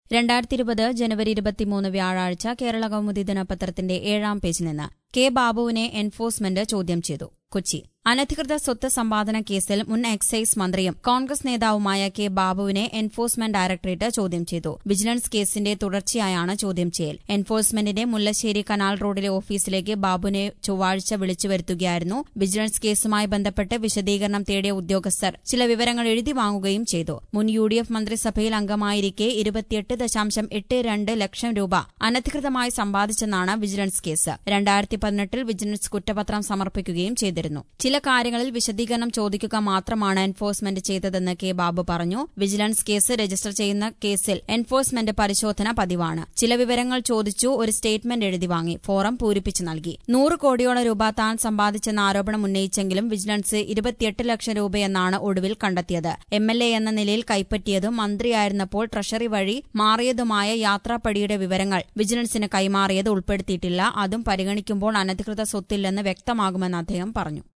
രണ്ടായിരത്തി ഇരുപത് ജനുവരി ഇരുപത്തിമൂന്ന് വ്യാഴാഴ്ച കേരള കൗമുദി ദിനപത്രത്തിന്റെ ഏഴാം പേജിൽ നിന്ന് കെ ബാബുവിനെ എൻഫോഴ്സ്മെന്റ് ചോദ്യം ചെയ്തു കൊച്ചി അനധികൃത സ്വത്ത് സമ്പാദന കേസിൽ മുൻ എക്സൈസ് മന്ത്രിയും കോൺഗ്രസ് നേതാവുമായ കെ ബാബുവിനെ എൻഫോഴ്സ്മെന്റ് ഡയറക്ടറേറ്റ് ചോദ്യം ചെയ്തു വിജിലൻസ് കേസിന്റെ തുടർച്ചയായാണ് ചോദ്യം ചെയ്യൽ എൻഫോഴ്സ്മെന്റിന്റെ മുല്ലശ്ശേരി കനാൽ റോഡിലെ ഓഫീസിലേക്ക് ബാബുവിനെ ചൊവ്വാഴ്ച വിളിച്ചു വരുത്തുകയായിരുന്നു വിജിലൻസ് കേസുമായി ബന്ധപ്പെട്ട് വിശദീകരണം തേടിയ ഉദ്യോഗസ്ഥർ ചില വിവരങ്ങൾ എഴുതി വാങ്ങുകയും ചെയ്തു മുൻ യു ഡി എഫ് മന്ത്രിസഭയിൽ അംഗമായിരിക്കെ ഇരുപത്തിയെട്ട് ദശാംശം എട്ട് രണ്ട് ലക്ഷം രൂപ അനധികൃതമായി സമ്പാദിച്ചെന്നാണ് വിജിലൻസ് കേസ് രണ്ടായിരത്തി പതിനെട്ടിൽ വിജിലൻസ് കുറ്റപത്രം സമർപ്പിക്കുകയും ചെയ്തിരുന്നു ചില കാര്യങ്ങളിൽ വിശദീകരണം ചോദിക്കുക മാത്രമാണ് എൻഫോഴ്സ്മെന്റ് ചെയ്തതെന്ന് കെ ബാബു പറഞ്ഞു വിജിലൻസ് കേസ് രജിസ്റ്റർ ചെയ്യുന്ന കേസിൽ എൻഫോഴ്സ്മെന്റ് പരിശോധന പതിവാണ് ചില വിവരങ്ങൾ ചോദിച്ചു ഒരു സ്റ്റേറ്റ്മെന്റ് എഴുതി വാങ്ങി ഫോറം പൂരിപ്പിച്ചു നൽകി നൂറ് കോടിയോളം രൂപ താൻ സമ്പാദിച്ചെന്ന ആരോപണം ഉന്നയിച്ചെങ്കിലും വിജിലൻസ് ഇരുപത്തിയെട്ട് ലക്ഷം രൂപയെന്നാണ് ഒടുവിൽ കണ്ടെത്തിയത് എം എൽ എ എന്ന നിലയിൽ കൈപ്പറ്റിയതും മന്ത്രിയായിരുന്നപ്പോൾ ട്രഷറി വഴി മാറിയതുമായ യാത്രാപ്പടിയുടെ വിവരങ്ങൾ വിജിലൻസിന് കൈമാറിയത് ഉൾപ്പെടുത്തിയിട്ടില്ല അതും പരിഗണിക്കുമ്പോൾ അനധികൃത സ്വത്തില്ലെന്ന് വ്യക്തമാകുമെന്ന് അദ്ദേഹം പറഞ്ഞു